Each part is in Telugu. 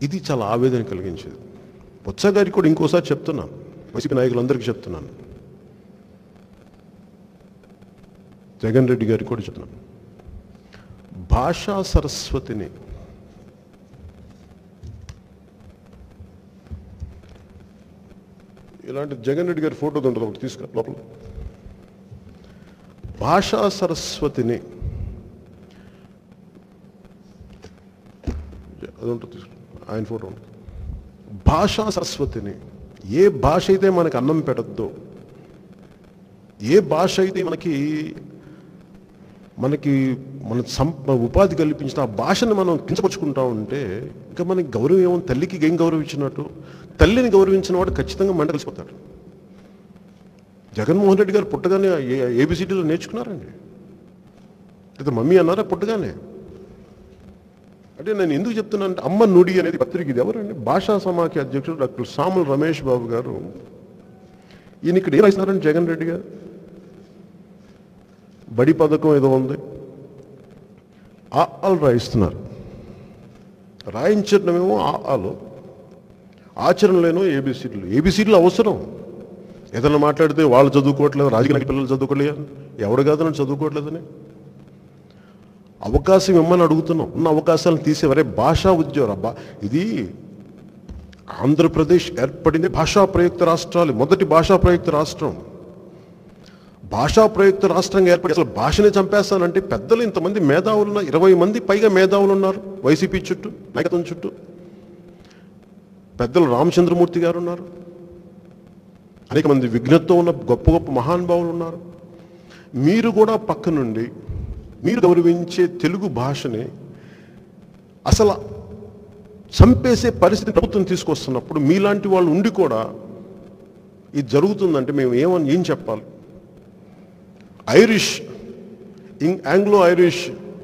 ఇది చాలా ఆవేదన కలిగించేది బొత్స గారికి కూడా ఇంకోసారి చెప్తున్నాను వైసీపీ నాయకులందరికీ చెప్తున్నాను జగన్ రెడ్డి గారికి కూడా చెప్తున్నాను భాషా సరస్వతిని ఇలాంటి జగన్ రెడ్డి గారి ఫోటో ఉంటుంది ఒకటి తీసుకురా లోపల భాషా సరస్వతిని అది ఉంటుంది తీసుకురా. ఆయన ఫోటో ఉంటుంది భాషా సరస్వతిని ఏ భాష అయితే మనకి అన్నం పెట్టద్దో ఏ భాష అయితే మనకి మనకి మన సం ఉపాధి కల్పించిన ఆ భాషను మనం కించపరుచుకుంటా ఉంటే ఇంకా మనకి గౌరవం ఏమో తల్లికి ఏం గౌరవం ఇచ్చినట్టు తల్లిని గౌరవించిన వాడు ఖచ్చితంగా మంట కలిసిపోతాడు జగన్మోహన్ రెడ్డి గారు పుట్టగానే ఏబిసిటీలో నేర్చుకున్నారండి లేదా మమ్మీ అన్నారా పుట్టగానే అంటే నేను ఎందుకు చెప్తున్నానంటే అమ్మ నుడి అనేది పత్రిక ఇది ఎవరండి భాషా సమాఖ్య అధ్యక్షుడు డాక్టర్ సాముల రమేష్ బాబు గారు ఈయన ఇక్కడ ఏం రాసినారండి జగన్ రెడ్డి గారు బడి పథకం ఏదో ఉంది ఆ ఆలు రాయిస్తున్నారు రాయించడమేమో ఆ ఆలు ఆచరణలేనో ఏబిసిడ్లు ఏబిసిడ్లు అవసరం ఏదైనా మాట్లాడితే వాళ్ళు చదువుకోవట్లేదు రాజకీయ పిల్లలు చదువుకోలేదు ఎవడు కాదని చదువుకోవట్లేదని అవకాశం ఇమ్మని అడుగుతున్నాం ఉన్న అవకాశాలను తీసేవరే భాషా ఉద్యోగం బా ఇది ఆంధ్రప్రదేశ్ ఏర్పడింది భాషా ప్రయుక్త రాష్ట్రాలు మొదటి భాషా ప్రయుక్త రాష్ట్రం భాషా ప్రయుక్త రాష్ట్రంగా ఏర్పడి అసలు భాషని చంపేస్తానంటే పెద్దలు ఇంతమంది మేధావులు ఉన్నారు ఇరవై మంది పైగా మేధావులు ఉన్నారు వైసీపీ చుట్టూ నాయకత్వం చుట్టూ పెద్దలు రామచంద్రమూర్తి గారు ఉన్నారు అనేక మంది విఘ్నత్వం ఉన్న గొప్ప గొప్ప మహానుభావులు ఉన్నారు మీరు కూడా పక్క నుండి మీరు గౌరవించే తెలుగు భాషని అసలు చంపేసే పరిస్థితి ప్రభుత్వం తీసుకొస్తున్నప్పుడు మీలాంటి వాళ్ళు ఉండి కూడా ఇది జరుగుతుందంటే మేము ఏమని ఏం చెప్పాలి ఐరిష్ ఇం ఆంగ్లో ఐరిష్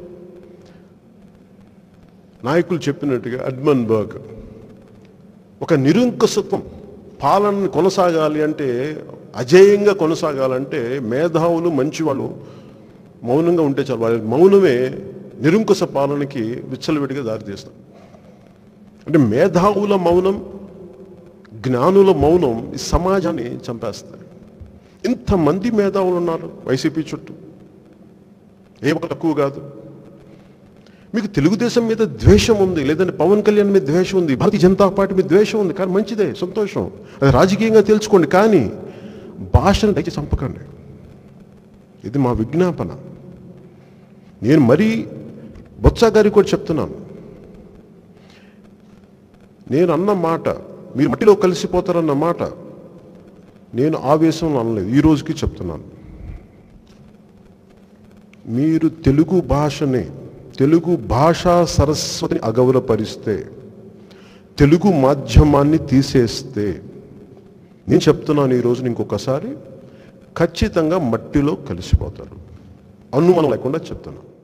నాయకులు చెప్పినట్టుగా అడ్మన్ బర్గ్ ఒక నిరంకుశత్వం పాలన కొనసాగాలి అంటే అజేయంగా కొనసాగాలంటే మేధావులు మంచివాళ్ళు మౌనంగా ఉంటే చాలు వాళ్ళ మౌనమే నిరంకుశ పాలనకి విచ్చలవిడిగా దారితీస్తుంది అంటే మేధావుల మౌనం జ్ఞానుల మౌనం ఈ సమాజాన్ని చంపేస్తాయి ఇంతమంది మేధావులు ఉన్నారు వైసీపీ చుట్టూ ఏ ఒక్క తక్కువ కాదు మీకు తెలుగుదేశం మీద ద్వేషం ఉంది లేదంటే పవన్ కళ్యాణ్ మీద ద్వేషం ఉంది భారతీయ జనతా పార్టీ మీద ద్వేషం ఉంది కానీ మంచిదే సంతోషం అది రాజకీయంగా తెలుసుకోండి కానీ భాషను దయచేసి చంపకండి ఇది మా విజ్ఞాపన నేను మరీ బొత్స గారికి కూడా చెప్తున్నాను నేను అన్న మాట మీరు మట్టిలో కలిసిపోతారన్న మాట నేను ఆవేశంలో అనలేదు ఈ రోజుకి చెప్తున్నాను మీరు తెలుగు భాషని తెలుగు భాషా సరస్వతిని అగౌరవపరిస్తే తెలుగు మాధ్యమాన్ని తీసేస్తే నేను చెప్తున్నాను ఈరోజు ఇంకొకసారి ఖచ్చితంగా మట్టిలో కలిసిపోతారు అనుమానం లేకుండా చెప్తున్నాను